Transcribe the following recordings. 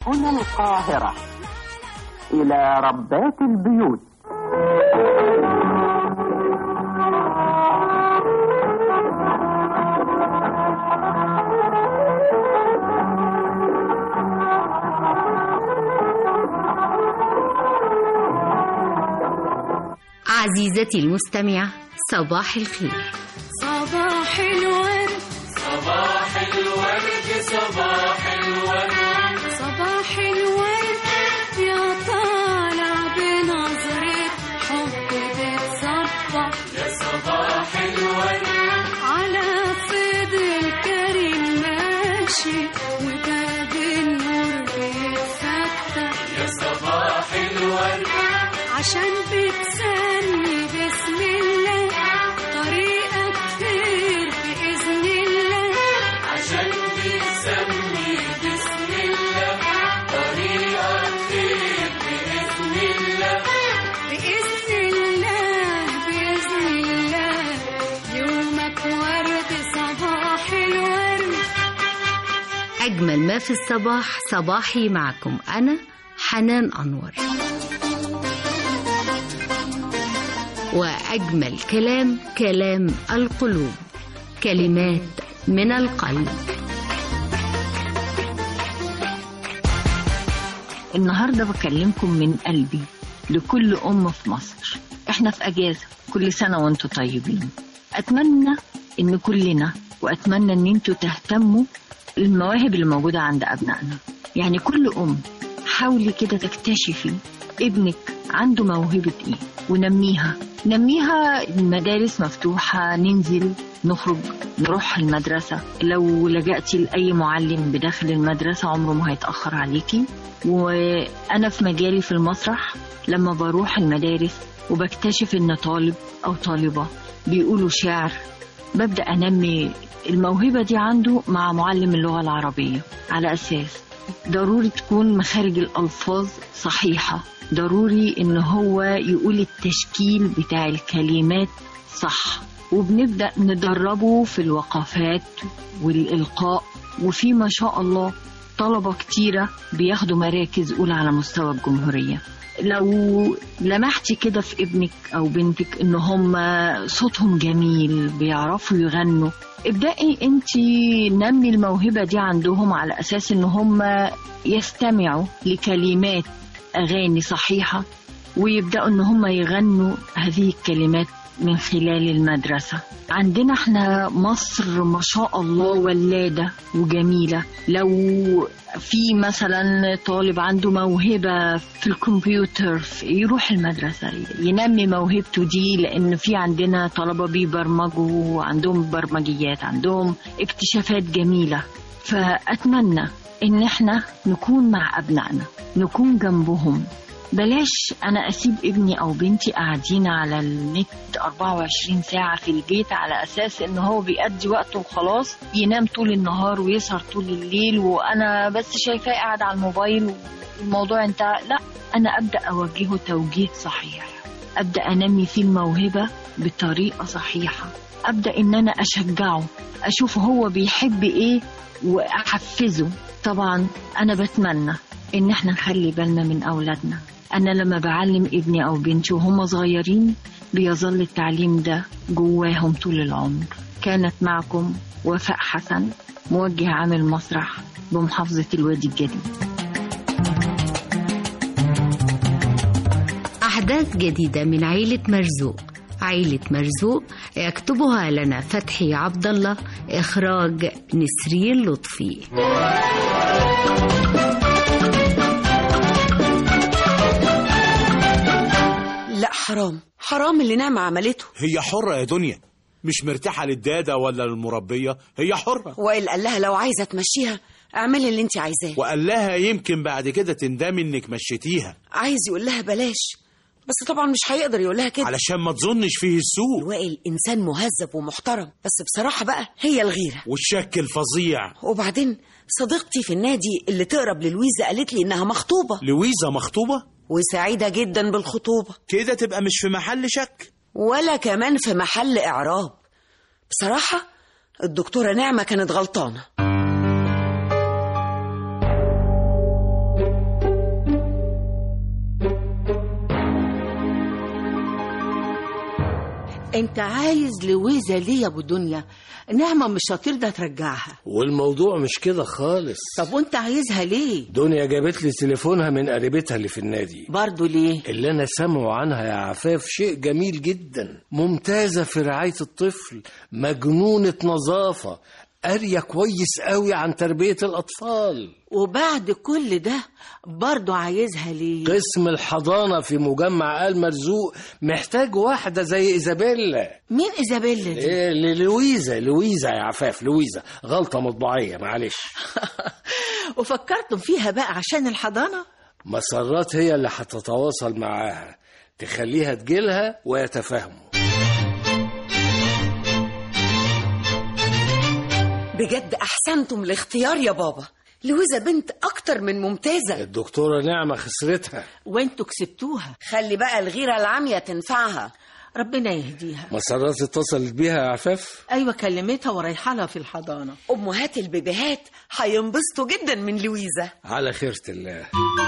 هنا القاهرة إلى ربات البيوت عزيزتي المستمعة صباح الخير صباح الورد صباح الورد صباح الورد صباح الورد يا طالع بنظرة حب بتصبح يا صباح الورد على صيد الكريم ماشي وباب النور بيتفتح يا صباح الورد عشان بتسمي بسم الله طريقك خير بإذن الله عشان بتسمي بسم الله طريقك خير بإذن الله بإذن الله بإذن الله يومك ورد صباح الورد أجمل ما في الصباح صباحي معكم أنا حنان أنور وأجمل كلام كلام القلوب كلمات من القلب النهارده بكلمكم من قلبي لكل أم في مصر احنا في أجازة كل سنة وانتم طيبين أتمنى إن كلنا وأتمنى إن انتوا تهتموا المواهب اللي موجودة عند أبنائنا يعني كل أم حاولي كده تكتشفي ابنك عنده موهبة ايه ونميها نميها المدارس مفتوحة ننزل نخرج نروح المدرسة لو لجأتي لأي معلم بداخل المدرسة عمره ما هيتأخر عليكي وأنا في مجالي في المسرح لما بروح المدارس وبكتشف إن طالب أو طالبة بيقولوا شعر ببدأ أنمي الموهبة دي عنده مع معلم اللغة العربية على أساس ضروري تكون مخارج الألفاظ صحيحة ضروري إن هو يقول التشكيل بتاع الكلمات صح وبنبدأ ندربه في الوقفات والإلقاء وفي ما شاء الله طلبة كتيرة بياخدوا مراكز أولى على مستوى الجمهورية لو لمحتي كده في ابنك أو بنتك إن هم صوتهم جميل بيعرفوا يغنوا ابدأي انت نمي الموهبة دي عندهم على أساس إن هم يستمعوا لكلمات أغاني صحيحة ويبدأوا إن هم يغنوا هذه الكلمات من خلال المدرسة عندنا احنا مصر ما شاء الله ولادة وجميلة لو في مثلا طالب عنده موهبة في الكمبيوتر يروح المدرسة ينمي موهبته دي لأن في عندنا طلبة بيبرمجوا عندهم برمجيات عندهم اكتشافات جميلة فأتمنى إن احنا نكون مع أبنائنا نكون جنبهم بلاش انا اسيب ابني او بنتي قاعدين على النت 24 ساعة في البيت على اساس ان هو بيقضي وقته وخلاص ينام طول النهار ويسهر طول الليل وانا بس شايفاه قاعد على الموبايل والموضوع انتهى لا انا ابدا اوجهه توجيه صحيح ابدا انمي فيه الموهبة بطريقة صحيحة ابدا ان انا اشجعه اشوف هو بيحب ايه واحفزه طبعا انا بتمنى ان احنا نخلي بالنا من اولادنا انا لما بعلم ابني او بنتي وهم صغيرين بيظل التعليم ده جواهم طول العمر كانت معكم وفاء حسن موجه عامل مسرح بمحافظة الوادي الجديد أحداث جديدة من عيلة مرزوق عيلة مرزوق يكتبها لنا فتحي عبد الله إخراج نسرين لطفي لا حرام حرام اللي نعمة عملته هي حرة يا دنيا مش مرتاحة للدادة ولا للمربية هي حرة وائل قال لها لو عايزة تمشيها اعملي اللي انت عايزاه وقال لها يمكن بعد كده تندمي انك مشيتيها عايز يقول لها بلاش بس طبعا مش هيقدر يقول لها كده علشان ما تظنش فيه السوء وائل انسان مهذب ومحترم بس بصراحة بقى هي الغيرة والشك الفظيع وبعدين صديقتي في النادي اللي تقرب للويزا قالت لي انها مخطوبة لويزا مخطوبة وسعيدة جدا بالخطوبة كده تبقى مش في محل شك ولا كمان في محل إعراب بصراحة الدكتورة نعمة كانت غلطانة انت عايز لويزة ليه يا ابو دنيا نعمة مش هترضى ترجعها والموضوع مش كده خالص طب وانت عايزها ليه دنيا جابت لي تليفونها من قريبتها اللي في النادي برضو ليه اللي انا سامعه عنها يا عفاف شيء جميل جدا ممتازة في رعاية الطفل مجنونة نظافة قارية كويس قوي عن تربية الأطفال وبعد كل ده برضو عايزها ليه قسم الحضانة في مجمع آل مرزوق محتاج واحدة زي إيزابيلا مين ايزابيلا دي إيه لويزا لويزا يا عفاف لويزا غلطة مطبعية معلش وفكرتم فيها بقى عشان الحضانة مسرات هي اللي هتتواصل معاها تخليها تجيلها ويتفاهموا بجد احسنتم الاختيار يا بابا لويزا بنت اكتر من ممتازه الدكتورة نعمة خسرتها وانتوا كسبتوها خلي بقى الغيره العاميه تنفعها ربنا يهديها مسرات اتصلت بيها يا عفاف ايوه كلمتها ورايحه لها في الحضانه امهات البيبيهات هينبسطوا جدا من لويزا على خيرة الله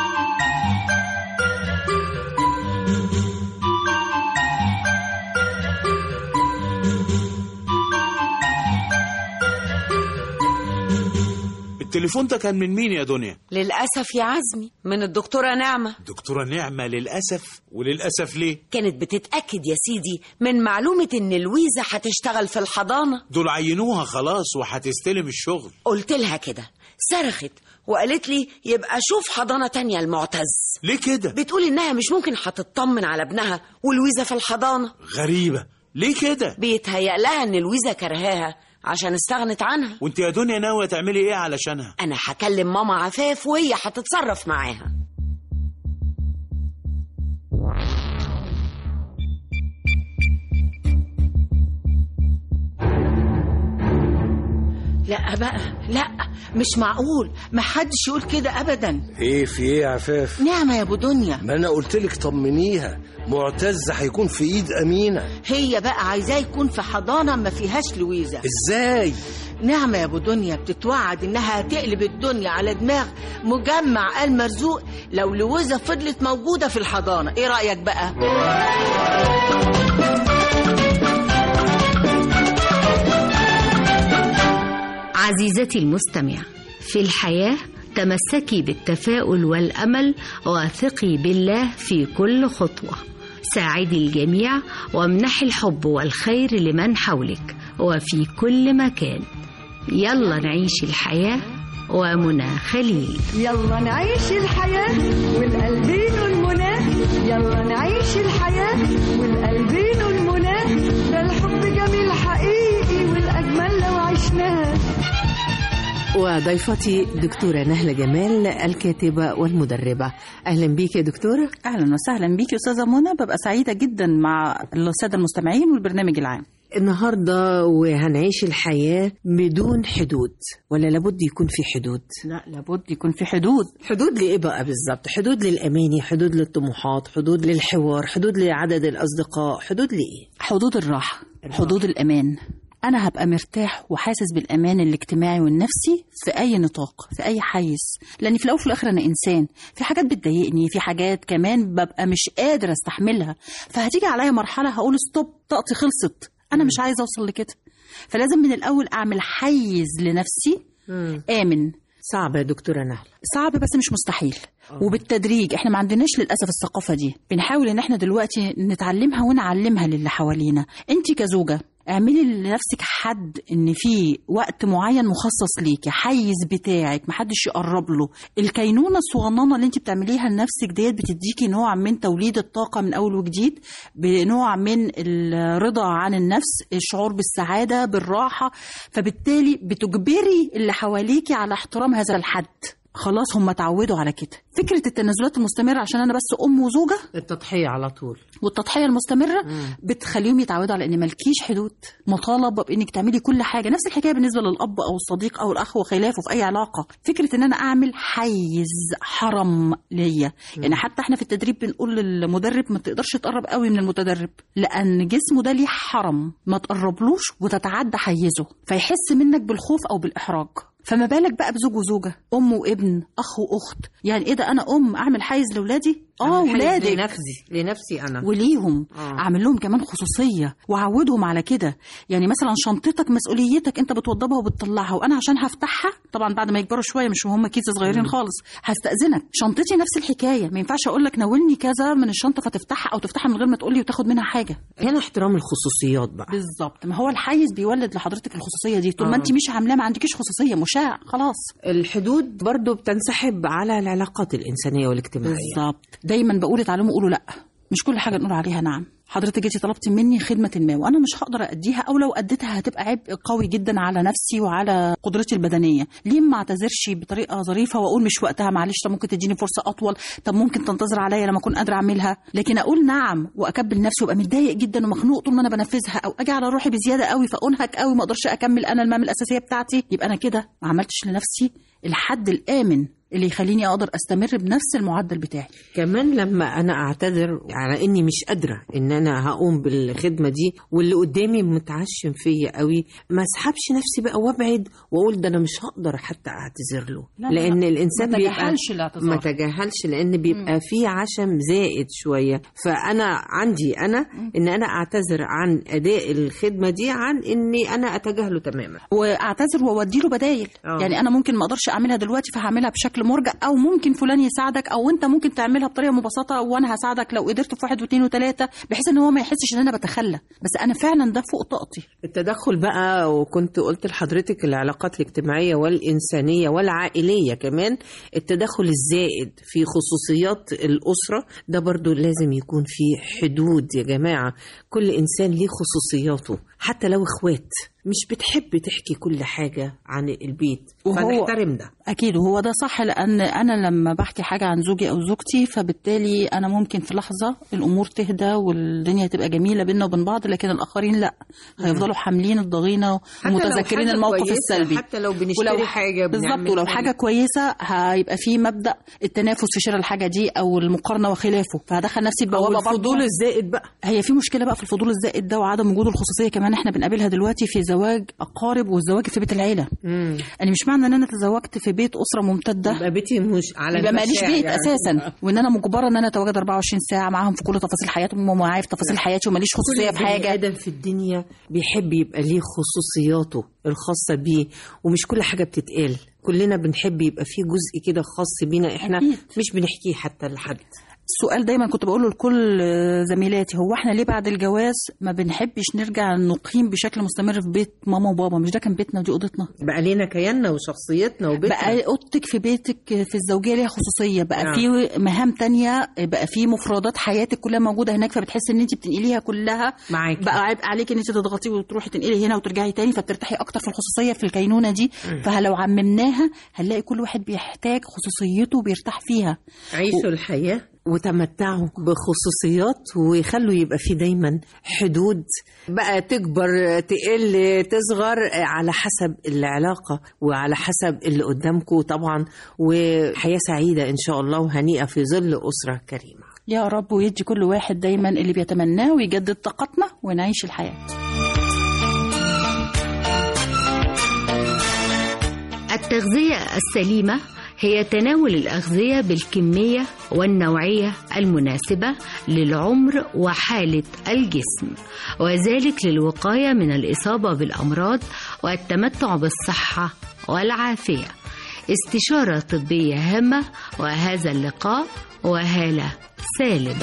التليفون ده كان من مين يا دنيا للاسف يا عزمي من الدكتوره نعمه دكتورة نعمة للأسف وللأسف ليه كانت بتتاكد يا سيدي من معلومه ان لويزا هتشتغل في الحضانه دول عينوها خلاص وهتستلم الشغل قلت لها كده صرخت وقالت لي يبقى شوف حضانه تانية المعتز ليه كده بتقول انها مش ممكن هتطمن على ابنها ولويزا في الحضانه غريبة ليه كده بيتهيأ لها ان لويزا كرهاها عشان استغنت عنها وانت يا دنيا ناوية تعملي ايه علشانها انا هكلم ماما عفاف وهي هتتصرف معاها لا بقى لا مش معقول ما حدش يقول كده ابدا ايه في ايه يا عفاف نعمه يا ابو دنيا ما انا قلت لك طمنيها معتز هيكون في ايد امينه هي بقى عايزاه يكون في حضانه ما فيهاش لويزا ازاي نعمة يا ابو دنيا بتتوعد انها هتقلب الدنيا على دماغ مجمع آل مرزوق لو لويزا فضلت موجودة في الحضانة ايه رأيك بقى عزيزتي المستمع في الحياة تمسكي بالتفاؤل والأمل وثقي بالله في كل خطوة ساعدي الجميع وامنحي الحب والخير لمن حولك وفي كل مكان يلا نعيش الحياة ومنى خليل يلا نعيش الحياة والقلبين المنى يلا نعيش الحياة والقلبين المنى ده الحب جميل حقيقي والأجمل لو عشناه وضيفتي دكتورة نهلة جمال الكاتبة والمدربة أهلا بيك يا دكتورة اهلا وسهلا بيكي استاذه منى ببقى سعيده جدا مع الساده المستمعين والبرنامج العام النهاردة وهنعيش الحياة بدون حدود ولا لابد يكون في حدود لا لابد يكون في حدود حدود لإيه بقى بالظبط حدود للأماني حدود للطموحات حدود للحوار حدود لعدد الأصدقاء حدود لإيه حدود الراحه حدود الامان انا هبقى مرتاح وحاسس بالامان الاجتماعي والنفسي في اي نطاق في اي حيز لان في الاول وفي الاخر انا انسان في حاجات بتضايقني في حاجات كمان ببقى مش قادر استحملها فهتيجي عليا مرحله هقول ستوب طاقتي خلصت انا مش عايزه اوصل لكده فلازم من الاول اعمل حيز لنفسي امن صعب يا دكتورة نهلة صعب بس مش مستحيل وبالتدريج احنا ما عندناش للاسف الثقافه دي بنحاول ان احنا دلوقتي نتعلمها ونعلمها للي حوالينا انت كزوجه اعملي لنفسك حد ان في وقت معين مخصص ليكي حيز بتاعك محدش يقرب له الكينونه الصغننه اللي انت بتعمليها لنفسك ديت بتديكي نوع من توليد الطاقه من اول وجديد بنوع من الرضا عن النفس الشعور بالسعاده بالراحه فبالتالي بتجبري اللي حواليكي على احترام هذا الحد خلاص هم اتعودوا على كده فكره التنازلات المستمره عشان انا بس ام وزوجه التضحية على طول والتضحيه المستمره بتخليهم يتعودوا على ان مالكيش حدود مطالبه بانك تعملي كل حاجه نفس الحكايه بالنسبه للاب او الصديق او الاخ وخلافه في اي علاقه فكره ان انا اعمل حيز حرم ليا يعني حتى احنا في التدريب بنقول للمدرب ما تقدرش تقرب قوي من المتدرب لان جسمه ده ليه حرم ما تقربلوش وتتعدى حيزه فيحس منك بالخوف او بالاحراج فما بالك بقى بزوج وزوجه ام وابن اخ واخت يعني ايه ده انا ام اعمل حيز لاولادي اه أعمل حاجز ولادك لنفسي لنفسي انا وليهم آه. اعمل لهم كمان خصوصيه واعودهم على كده يعني مثلا شنطتك مسؤوليتك انت بتوضبها وبتطلعها وانا عشان هفتحها طبعا بعد ما يكبروا شويه مش هم كيس صغيرين خالص هستاذنك شنطتي نفس الحكايه ما ينفعش اقول لك ناولني كذا من الشنطه فتفتحها او تفتحها من غير ما تقول لي وتاخد منها حاجه هنا احترام الخصوصيات بقى بالظبط ما هو الحيز بيولد لحضرتك الخصوصيه دي طول ما آه. انت مش عاملاه ما عندكيش خصوصيه مشاع خلاص الحدود برضو بتنسحب على العلاقات الإنسانية والاجتماعية بالظبط دايما بقول اتعلموا قولوا لا مش كل حاجه نقول عليها نعم حضرتك جيتي طلبتي مني خدمة ما وأنا مش هقدر أديها أو لو أديتها هتبقى عبء قوي جدا على نفسي وعلى قدرتي البدنية ليه ما اعتذرش بطريقة ظريفة وأقول مش وقتها معلش طب ممكن تديني فرصة أطول طب ممكن تنتظر عليا لما أكون قادرة أعملها لكن أقول نعم وأكبل نفسي وأبقى متضايق جدا ومخنوق طول ما أنا بنفذها أو أجي على روحي بزيادة قوي فأنهك قوي ما أقدرش أكمل أنا المهام الأساسية بتاعتي يبقى أنا كده ما عملتش لنفسي الحد الآمن اللي يخليني أقدر أستمر بنفس المعدل بتاعي كمان لما انا اعتذر على اني مش قادره ان انا هقوم بالخدمه دي واللي قدامي متعشم فيا قوي ما اسحبش نفسي بقى وابعد واقول ده انا مش هقدر حتى اعتذر له لا، لا، لان لا. الانسان ما بيبقى تجاهلش الاعتذار. ما تجاهلش لان بيبقى في عشم زائد شويه فانا عندي انا ان انا اعتذر عن اداء الخدمه دي عن اني انا اتجاهله تماما واعتذر واودي له بدايل آه. يعني انا ممكن ما اقدرش اعملها دلوقتي فهعملها بشكل مرجع او ممكن فلان يساعدك او انت ممكن تعملها بطريقه مبسطه وانا هساعدك لو قدرت في واحد واثنين وثلاثه بحيث ان هو ما يحسش ان انا بتخلى بس انا فعلا ده فوق طاقتي التدخل بقى وكنت قلت لحضرتك العلاقات الاجتماعية والإنسانية والعائلية كمان التدخل الزائد في خصوصيات الأسرة ده برضو لازم يكون في حدود يا جماعة كل إنسان ليه خصوصياته حتى لو إخوات مش بتحب تحكي كل حاجة عن البيت وهو- فنحترم ده اكيد وهو ده صح لان انا لما بحكي حاجه عن زوجي او زوجتي فبالتالي انا ممكن في لحظه الامور تهدى والدنيا تبقى جميله بينا وبين بعض لكن الاخرين لا هيفضلوا حاملين الضغينه حتى لو ومتذكرين حاجة الموقف كويسة، السلبي حتى لو بنشتري حاجة بالظبط بنعمل ولو حاجة. حاجه كويسه هيبقى في مبدا التنافس في شراء الحاجه دي او المقارنه وخلافه فهدخل نفسي أو بوابه الفضول برضه الزائد بقى هي في مشكله بقى في الفضول الزائد ده وعدم وجود الخصوصيه كمان احنا بنقابلها دلوقتي في زواج اقارب والزواج في بيت العيله مم. يعني مش معنى ان انا تزوجت في بيت اسره ممتده يبقى بيتي مش على يبقى ماليش المشاعر بيت يعني. اساسا وان انا مجبره ان انا اتواجد 24 ساعه معاهم في كل تفاصيل حياتهم ومعايا في تفاصيل حياتي وماليش خصوصيه كل في بني حاجه ادم في الدنيا بيحب يبقى ليه خصوصياته الخاصه بيه ومش كل حاجه بتتقال كلنا بنحب يبقى فيه جزء كده خاص بينا احنا أكيد. مش بنحكيه حتى لحد السؤال دايما كنت بقوله لكل زميلاتي هو احنا ليه بعد الجواز ما بنحبش نرجع نقيم بشكل مستمر في بيت ماما وبابا مش ده كان بيتنا ودي اوضتنا بقى لينا كياننا وشخصيتنا وبيتنا بقى اوضتك في بيتك في الزوجيه ليها خصوصيه بقى نعم. في مهام تانية بقى في مفردات حياتك كلها موجوده هناك فبتحس ان انت بتنقليها كلها معاكي. بقى عيب عليك ان انت تضغطي وتروحي تنقلي هنا وترجعي تاني فبترتاحي اكتر في الخصوصيه في الكينونه دي فلو عممناها هنلاقي كل واحد بيحتاج خصوصيته وبيرتاح فيها عيشوا الحياه وتمتعوا بخصوصيات ويخلوا يبقى في دايما حدود بقى تكبر تقل تصغر على حسب العلاقة وعلى حسب اللي قدامكم طبعا وحياة سعيدة إن شاء الله وهنيئة في ظل أسرة كريمة يا رب ويدي كل واحد دايما اللي بيتمناه ويجدد طاقتنا ونعيش الحياه التغذية السليمة هي تناول الأغذية بالكمية والنوعية المناسبة للعمر وحالة الجسم وذلك للوقاية من الإصابة بالأمراض والتمتع بالصحة والعافية استشارة طبية هامة وهذا اللقاء وهالة سالم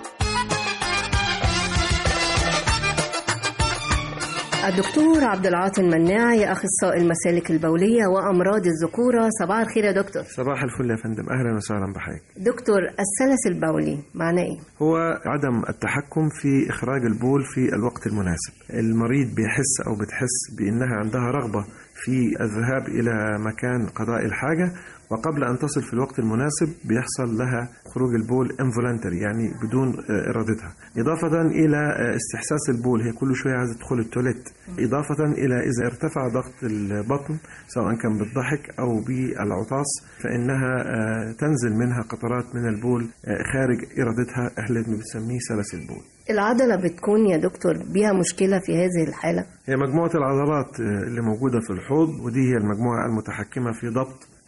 الدكتور عبد العاطي المناعي اخصائي المسالك البوليه وامراض الذكوره صباح الخير يا دكتور صباح الفل يا فندم اهلا وسهلا بحضرتك دكتور السلس البولي معناه ايه هو عدم التحكم في اخراج البول في الوقت المناسب المريض بيحس او بتحس بانها عندها رغبه في الذهاب الى مكان قضاء الحاجه وقبل ان تصل في الوقت المناسب بيحصل لها خروج البول انفولنتري يعني بدون آه، ارادتها اضافه الى آه، استحساس البول هي كل شويه عايزه تدخل التواليت اضافه الى اذا ارتفع ضغط البطن سواء كان بالضحك او بالعطاس فانها آه، تنزل منها قطرات من البول آه، خارج ارادتها احنا بنسميه سلس البول العضله بتكون يا دكتور بيها مشكله في هذه الحاله هي مجموعة العضلات آه، اللي موجودة في الحوض ودي هي المجموعة المتحكمة في ضبط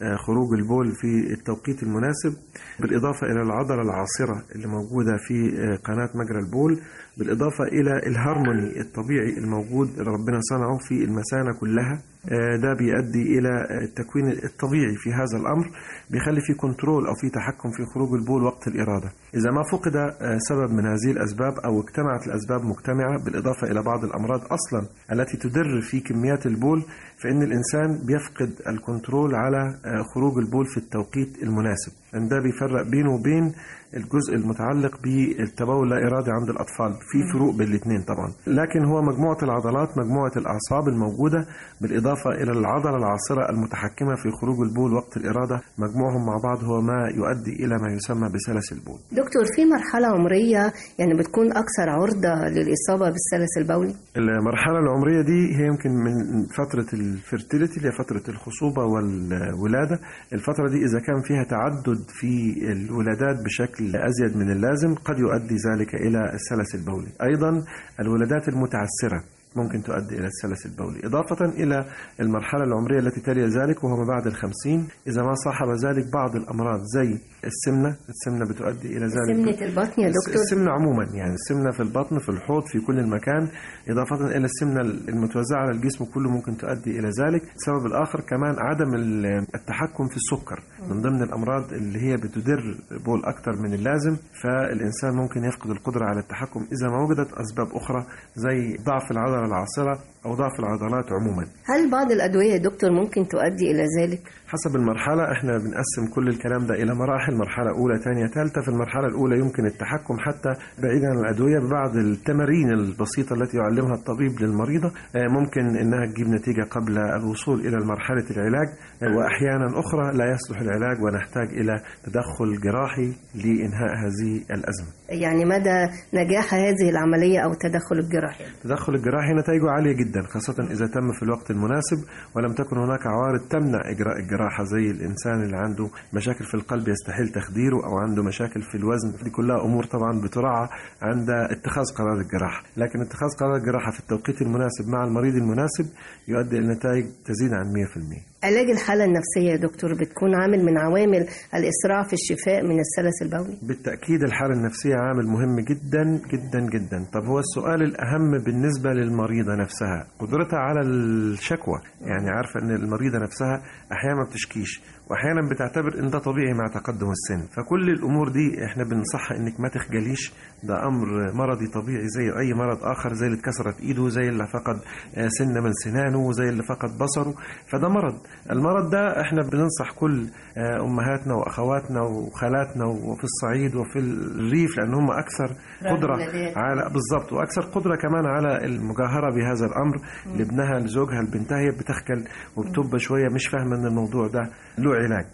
آه، خروج البول في التوقيت المناسب بالإضافة إلى العضلة العاصرة اللي موجودة في آه، قناة مجرى البول بالإضافة إلى الهارموني الطبيعي الموجود اللي ربنا صنعه في المثانة كلها آه، ده بيؤدي إلى آه، التكوين الطبيعي في هذا الأمر بيخلي في كنترول أو في تحكم في خروج البول وقت الإرادة إذا ما فقد آه، سبب من هذه الأسباب أو اجتمعت الأسباب مجتمعة بالإضافة إلى بعض الأمراض أصلا التي تدر في كميات البول فإن الإنسان بيفقد الكنترول على آه، خروج البول في التوقيت المناسب لأن ده بيفرق بينه وبين الجزء المتعلق بالتبول لا إرادي عند الأطفال في فروق بين الاثنين طبعا لكن هو مجموعة العضلات مجموعة الأعصاب الموجودة بالإضافة إلى العضلة العاصرة المتحكمة في خروج البول وقت الإرادة مجموعهم مع بعض هو ما يؤدي إلى ما يسمى بسلس البول دكتور في مرحلة عمرية يعني بتكون أكثر عرضة للإصابة بالسلس البولي المرحلة العمرية دي هي يمكن من فترة الفيرتيليتي اللي هي فترة الخصوبة والولادة الفترة دي إذا كان فيها تعدد في الولادات بشكل أزيد من اللازم قد يؤدي ذلك إلى السلس البولي أيضا الولادات المتعسرة ممكن تؤدي إلى السلس البولي إضافة إلى المرحلة العمرية التي تلي ذلك وهو ما بعد الخمسين إذا ما صاحب ذلك بعض الأمراض زي السمنة السمنة بتؤدي إلى ذلك سمنة البطن يا دكتور السمنة عموما يعني السمنة في البطن في الحوض في كل المكان إضافة إلى السمنة المتوزعة على الجسم كله ممكن تؤدي إلى ذلك السبب الآخر كمان عدم التحكم في السكر من ضمن الأمراض اللي هي بتدر بول أكثر من اللازم فالإنسان ممكن يفقد القدرة على التحكم إذا ما وجدت أسباب أخرى زي ضعف العضلة العاصرة أو ضعف العضلات عموما هل بعض الأدوية يا دكتور ممكن تؤدي إلى ذلك؟ حسب المرحلة احنا بنقسم كل الكلام ده إلى مراحل مرحلة أولى ثانية ثالثة في المرحلة الأولى يمكن التحكم حتى بعيدا عن الأدوية ببعض التمارين البسيطة التي يعلمها الطبيب للمريضة آه، ممكن إنها تجيب نتيجة قبل الوصول إلى مرحلة العلاج آه، وأحيانا أخرى لا يصلح العلاج ونحتاج إلى تدخل جراحي لإنهاء هذه الأزمة يعني مدى نجاح هذه العملية أو التدخل الجراحي التدخل الجراحي نتائجه عالية جدا خاصة إذا تم في الوقت المناسب ولم تكن هناك عوارض تمنع إجراء الجراحة زي الإنسان اللي عنده مشاكل في القلب يستحيل تخديره أو عنده مشاكل في الوزن دي كلها أمور طبعا بتراعى عند اتخاذ قرار الجراحة لكن اتخاذ قرار الجراحة في التوقيت المناسب مع المريض المناسب يؤدي إلى نتائج تزيد عن 100% علاج الحالة النفسية يا دكتور بتكون عامل من عوامل الإسراع في الشفاء من السلس البولي بالتأكيد الحالة النفسية عامل مهم جدا جدا جدا طب هو السؤال الأهم بالنسبة للمريضة نفسها قدرتها على الشكوى يعني عارفة أن المريضة نفسها أحيانا ما بتشكيش واحيانا بتعتبر ان ده طبيعي مع تقدم السن فكل الامور دي احنا بنصحها انك ما تخجليش ده امر مرضي طبيعي زي اي مرض اخر زي اللي اتكسرت ايده زي اللي فقد آه، سنه من سنانه زي اللي فقد بصره فده مرض المرض ده احنا بننصح كل آه، امهاتنا واخواتنا وخالاتنا وفي الصعيد وفي الريف لان هم اكثر قدره الولادات. على بالظبط واكثر قدره كمان على المجاهره بهذا الامر لابنها لزوجها لبنتها هي بتخجل وبتبقى شويه مش فاهمه ان الموضوع ده له علاج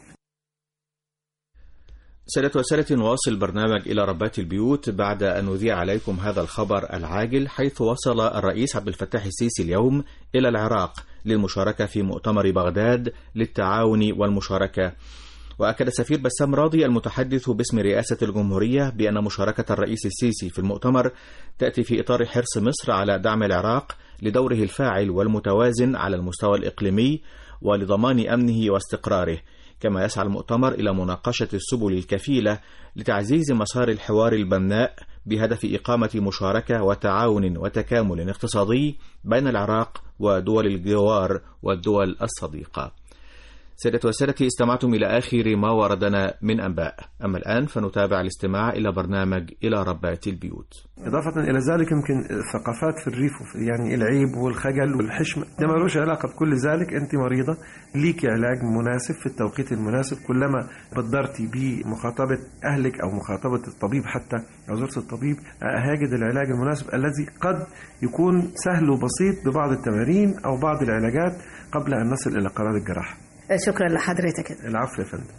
سادة وسادة نواصل برنامج إلى ربات البيوت بعد أن نذيع عليكم هذا الخبر العاجل حيث وصل الرئيس عبد الفتاح السيسي اليوم إلى العراق للمشاركة في مؤتمر بغداد للتعاون والمشاركة وأكد سفير بسام راضي المتحدث باسم رئاسة الجمهورية بأن مشاركة الرئيس السيسي في المؤتمر تأتي في إطار حرص مصر على دعم العراق لدوره الفاعل والمتوازن على المستوى الإقليمي ولضمان أمنه واستقراره كما يسعى المؤتمر إلى مناقشة السبل الكفيلة لتعزيز مسار الحوار البناء بهدف إقامة مشاركة وتعاون وتكامل اقتصادي بين العراق ودول الجوار والدول الصديقة. سادة وسادتي استمعتم إلى آخر ما وردنا من أنباء أما الآن فنتابع الاستماع إلى برنامج إلى ربات البيوت إضافة إلى ذلك يمكن ثقافات في الريف يعني العيب والخجل والحشمة ده ملوش علاقة بكل ذلك أنت مريضة ليكي علاج مناسب في التوقيت المناسب كلما بدرتي بمخاطبة أهلك أو مخاطبة الطبيب حتى أو زوجة الطبيب هيجد العلاج المناسب الذي قد يكون سهل وبسيط ببعض التمارين أو بعض العلاجات قبل أن نصل إلى قرار الجراحة شكرا لحضرتك العفو يا فندم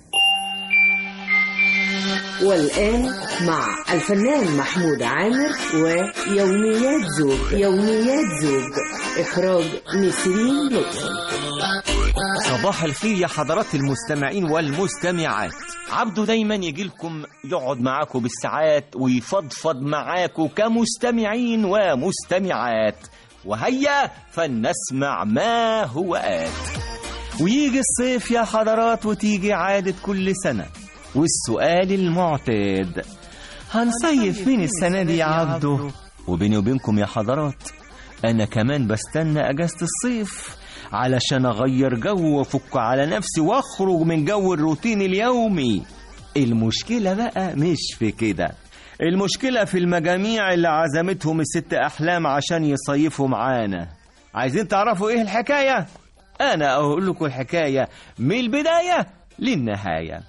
والآن مع الفنان محمود عامر ويوميات زوج يوميات زوج إخراج نسرين لطفي صباح الخير يا حضرات المستمعين والمستمعات عبده دايما يجي لكم يقعد معاكم بالساعات ويفضفض معاكم كمستمعين ومستمعات وهيا فلنسمع ما هو آت ويجي الصيف يا حضرات وتيجي عادة كل سنة والسؤال المعتاد هنصيف فين السنة دي يا عبده وبيني وبينكم يا حضرات أنا كمان بستنى أجازة الصيف علشان أغير جو وأفك على نفسي وأخرج من جو الروتين اليومي المشكلة بقى مش في كده المشكلة في المجاميع اللي عزمتهم الست أحلام عشان يصيفوا معانا عايزين تعرفوا إيه الحكاية؟ أنا أقول لكم الحكاية من البداية للنهاية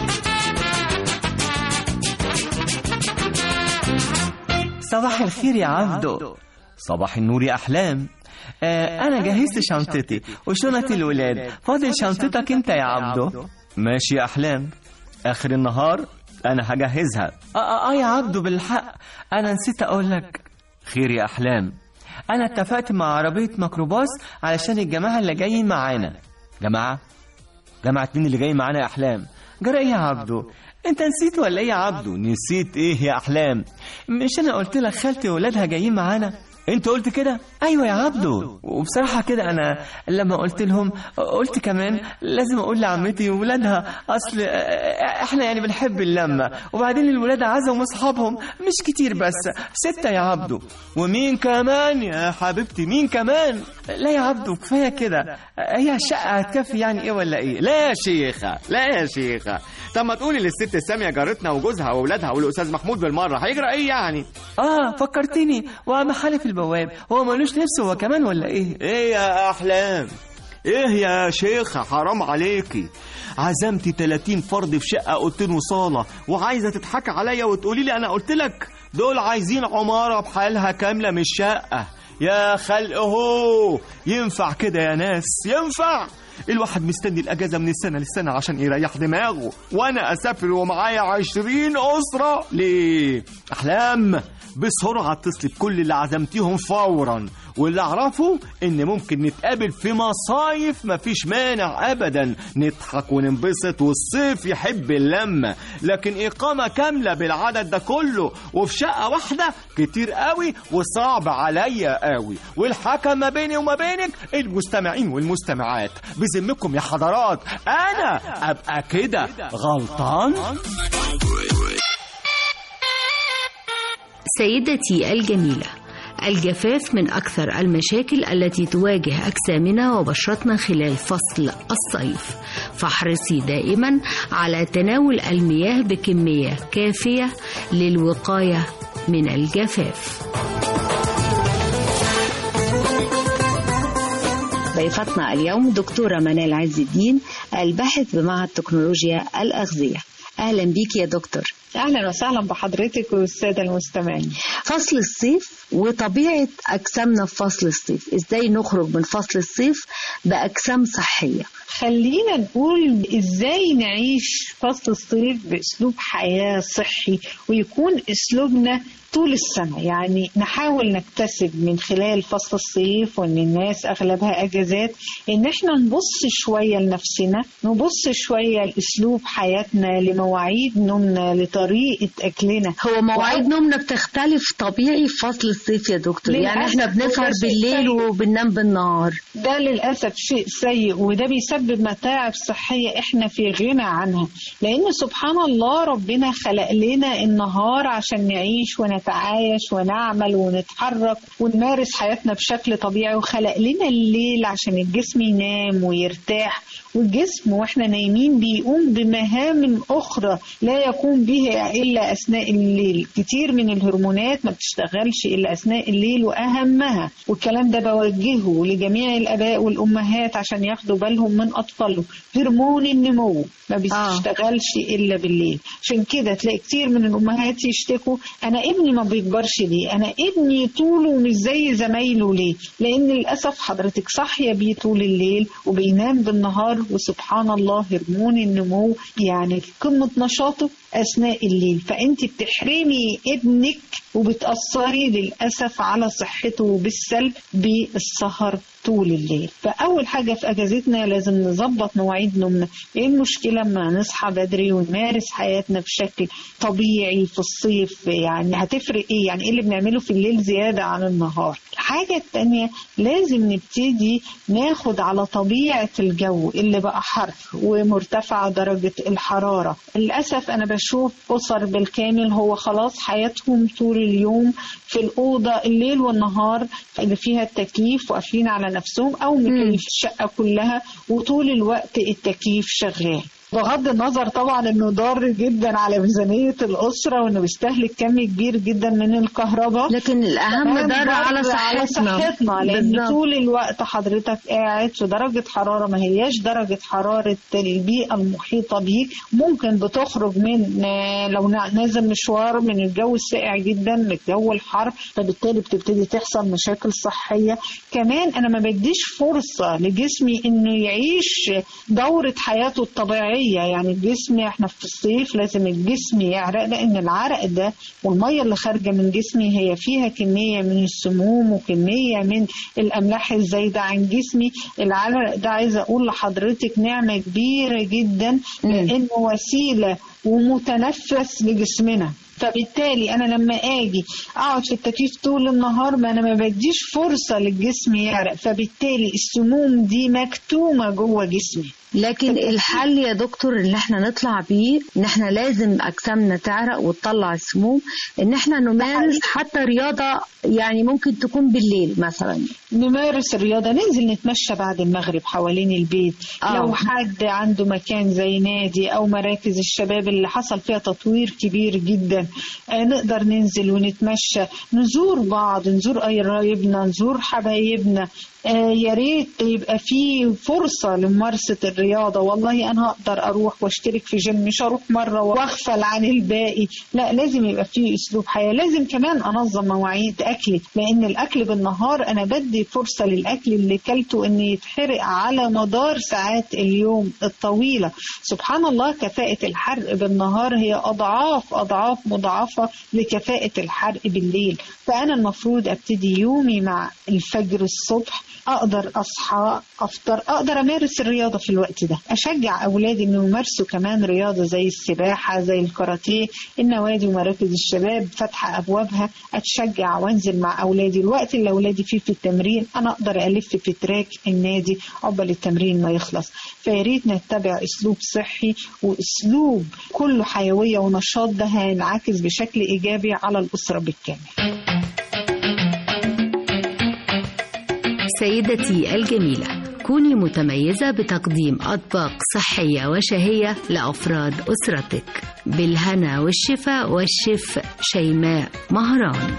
صباح الخير يا عبدو صباح النور يا أحلام آه أنا جهزت شنطتي وشنط الولاد فاضل شنطتك أنت يا عبدو ماشي يا أحلام آخر النهار أنا هجهزها آه, آه, آه يا عبدو بالحق أنا نسيت أقول لك خير يا أحلام أنا اتفقت مع عربية ميكروباص علشان الجماعة اللي جايين معانا جماعة جماعة مين اللي جاي معانا يا أحلام جرى إيه يا عبدو انت نسيت ولا ايه يا عبدو نسيت ايه يا احلام مش انا قلت لك خالتي واولادها جايين معانا انت قلت كده ايوه يا عبدو وبصراحه كده انا لما قلت لهم قلت كمان لازم اقول لعمتي وولادها اصل احنا يعني بنحب اللمه وبعدين الولاد عزموا اصحابهم مش كتير بس سته يا عبدو ومين كمان يا حبيبتي مين كمان لا يا عبدو كفايه كده هي الشقه هتكفي يعني ايه ولا ايه لا يا شيخه لا يا شيخه طب ما تقولي للست ساميه جارتنا وجوزها واولادها والاستاذ محمود بالمره هيجرى ايه يعني اه فكرتني وعم حالف البواب هو ملوش نفس هو كمان ولا ايه ايه يا احلام ايه يا شيخة حرام عليكي عزمتي 30 فرد في شقة اوضتين وصالة وعايزة تضحكي عليا وتقولي لي انا قلت لك دول عايزين عمارة بحالها كاملة مش شقة يا خلق هو ينفع كده يا ناس ينفع الواحد مستني الأجازة من السنة للسنة عشان يريح دماغه وأنا أسافر ومعايا عشرين أسرة ليه؟ أحلام بسرعة اتصلي بكل اللي عزمتيهم فورا واللي أعرفه إن ممكن نتقابل في مصايف مفيش مانع أبدا نضحك وننبسط والصيف يحب اللمة لكن إقامة كاملة بالعدد ده كله وفي شقة واحدة كتير قوي وصعب عليا قوي والحكم ما بيني وما بينك المستمعين والمستمعات بذمكم يا حضرات أنا أبقى كده غلطان سيدتي الجميلة الجفاف من أكثر المشاكل التي تواجه أجسامنا وبشرتنا خلال فصل الصيف فاحرصي دائما على تناول المياه بكمية كافية للوقاية من الجفاف ضيفتنا اليوم دكتورة منال عز الدين الباحث بمعهد تكنولوجيا الأغذية أهلا بيك يا دكتور اهلا وسهلا بحضرتك والساده المستمعين فصل الصيف وطبيعه اجسامنا في فصل الصيف ازاي نخرج من فصل الصيف باجسام صحيه خلينا نقول ازاي نعيش فصل الصيف باسلوب حياه صحي ويكون اسلوبنا طول السنة يعني نحاول نكتسب من خلال فصل الصيف وان الناس اغلبها اجازات ان احنا نبص شوية لنفسنا نبص شوية لاسلوب حياتنا لمواعيد نومنا لطريقة اكلنا هو مواعيد نومنا بتختلف طبيعي في فصل الصيف يا دكتور يعني احنا بنسهر بالليل وبننام بالنهار ده للأسف شيء سيء وده بيسبب متاعب صحية احنا في غنى عنها لان سبحان الله ربنا خلق لنا النهار عشان نعيش ونتعايش ونعمل ونتحرك ونمارس حياتنا بشكل طبيعي وخلق لنا الليل عشان الجسم ينام ويرتاح والجسم واحنا نايمين بيقوم بمهام اخرى لا يقوم بها الا اثناء الليل كتير من الهرمونات ما بتشتغلش الا اثناء الليل واهمها والكلام ده بوجهه لجميع الاباء والامهات عشان ياخدوا بالهم من اطفالهم هرمون النمو ما بيشتغلش آه. الا بالليل عشان كده تلاقي كتير من الامهات يشتكوا انا ابني ما بيكبرش ليه انا ابني طوله مش زي زمايله ليه لان للاسف حضرتك صاحيه بيه طول الليل وبينام بالنهار وسبحان الله هرمون النمو يعني في قمه نشاطه اثناء الليل فانت بتحرمي ابنك وبتأثري للأسف على صحته بالسلب بالسهر طول الليل فأول حاجة في أجازتنا لازم نظبط مواعيد نومنا إيه المشكلة لما نصحى بدري ونمارس حياتنا بشكل طبيعي في الصيف يعني هتفرق إيه يعني إيه اللي بنعمله في الليل زيادة عن النهار الحاجة التانية لازم نبتدي ناخد على طبيعة الجو اللي بقى حر ومرتفعة درجة الحرارة للأسف أنا بشوف أسر بالكامل هو خلاص حياتهم طول اليوم في الأوضة الليل والنهار اللي فيها التكييف وقافلين على نفسهم أو مكيف الشقة كلها وطول الوقت التكييف شغال بغض النظر طبعا انه ضار جدا على ميزانيه الاسره وانه بيستهلك كم كبير جدا من الكهرباء لكن الأهم كمان ضرر على ضر على صحتنا. صحتنا لان بالظبط. طول الوقت حضرتك قاعد في درجه حراره ما هياش درجه حراره البيئه المحيطه بيك ممكن بتخرج من آه، لو نا- نازل مشوار من الجو الساقع جدا للجو الحر فبالتالي بتبتدي تحصل مشاكل صحيه كمان انا ما بديش فرصه لجسمي انه يعيش دوره حياته الطبيعيه يعني الجسم احنا في الصيف لازم الجسم يعرق لان العرق ده والميه اللي خارجه من جسمي هي فيها كميه من السموم وكميه من الاملاح الزايده عن جسمي العرق ده عايزه اقول لحضرتك نعمه كبيره جدا لانه وسيله ومتنفس لجسمنا فبالتالي انا لما اجي اقعد في التكييف طول النهار ما انا ما بديش فرصه للجسم يعرق فبالتالي السموم دي مكتومه جوه جسمي لكن الحل يا دكتور اللي احنا نطلع بيه ان احنا لازم اجسامنا تعرق وتطلع السموم ان احنا نمارس حتى رياضه يعني ممكن تكون بالليل مثلا نمارس الرياضة ننزل نتمشى بعد المغرب حوالين البيت آه. لو حد عنده مكان زي نادي أو مراكز الشباب اللي حصل فيها تطوير كبير جدا آه نقدر ننزل ونتمشى نزور بعض نزور قرايبنا نزور حبايبنا آه يا ريت يبقى في فرصة لممارسة الرياضة والله أنا هقدر أروح واشترك في جيم مش هروح مرة وأغفل عن الباقي لا لازم يبقى في أسلوب حياة لازم كمان أنظم مواعيد أكلي لأن الأكل بالنهار أنا بدي فرصة للأكل اللي كلته إن يتحرق على مدار ساعات اليوم الطويلة سبحان الله كفاءة الحرق بالنهار هي أضعاف أضعاف مضاعفة لكفاءة الحرق بالليل فأنا المفروض أبتدي يومي مع الفجر الصبح أقدر أصحى أفطر أقدر أمارس الرياضة في الوقت ده أشجع أولادي إنه يمارسوا كمان رياضة زي السباحة زي الكاراتيه النوادي ومراكز الشباب فاتحة أبوابها أتشجع وأنزل مع أولادي الوقت اللي أولادي فيه في التمرين أنا أقدر ألف في تراك النادي عقبال التمرين ما يخلص فياريت نتبع أسلوب صحي وأسلوب كله حيوية ونشاط ده هينعكس بشكل إيجابي على الأسرة بالكامل سيدتي الجميلة كوني متميزة بتقديم أطباق صحية وشهية لأفراد أسرتك بالهنا والشفاء والشف شيماء مهران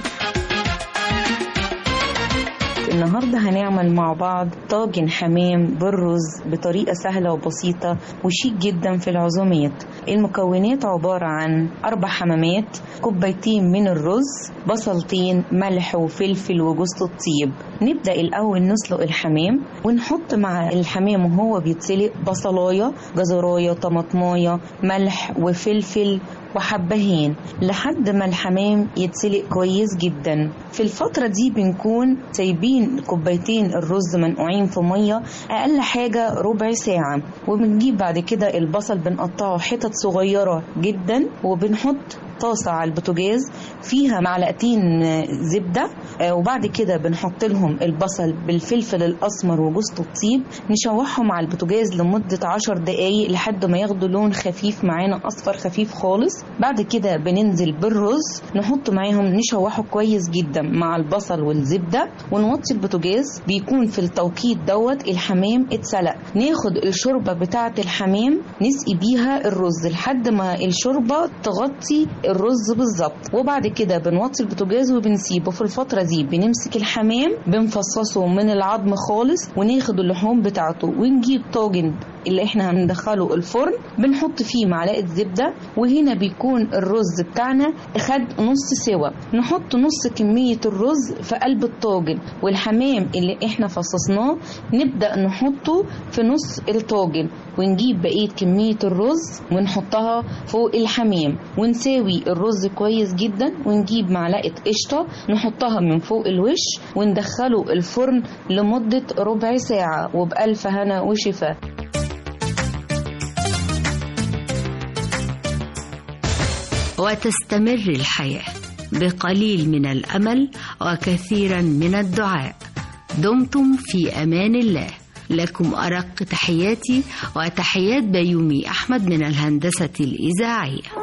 النهارده هنعمل مع بعض طاجن حمام بالرز بطريقة سهلة وبسيطة وشيك جدا في العزومات المكونات عبارة عن أربع حمامات كوبايتين من الرز بصلتين ملح وفلفل وجوز الطيب نبدأ الأول نسلق الحمام ونحط مع الحمام وهو بيتسلق بصلاية جزراية طماطماية ملح وفلفل وحبهين لحد ما الحمام يتسلق كويس جدا في الفترة دي بنكون سايبين كوبايتين الرز منقوعين في مية أقل حاجة ربع ساعة وبنجيب بعد كده البصل بنقطعه حتت صغيرة جدا وبنحط طاسة على البوتاجاز فيها معلقتين زبدة آه، وبعد كده بنحط لهم البصل بالفلفل الأسمر وجوز الطيب نشوحهم على البوتاجاز لمدة عشر دقايق لحد ما ياخدوا لون خفيف معانا أصفر خفيف خالص بعد كده بننزل بالرز نحط معاهم نشوحه كويس جدا مع البصل والزبدة ونوطي البوتاجاز بيكون في التوقيت دوت الحمام اتسلق ناخد الشوربة بتاعة الحمام نسقي بيها الرز لحد ما الشوربة تغطي الرز بالظبط وبعد كده بنوطي البوتاجاز وبنسيبه في الفترة دي بنمسك الحمام بنفصصه من العظم خالص وناخد اللحوم بتاعته ونجيب طاجن اللي احنا هندخله الفرن بنحط فيه معلقة زبدة وهنا بيكون الرز بتاعنا خد نص سوا نحط نص كمية الرز في قلب الطاجن والحمام اللي احنا فصصناه نبدأ نحطه في نص الطاجن ونجيب بقية كمية الرز ونحطها فوق الحمام ونساوي الرز كويس جدا ونجيب معلقة قشطة نحطها من فوق الوش وندخله الفرن لمدة ربع ساعة وبألف هنا وشفاء وتستمر الحياة بقليل من الأمل وكثيرا من الدعاء دمتم في أمان الله لكم أرق تحياتي وتحيات بيومي أحمد من الهندسة الإذاعية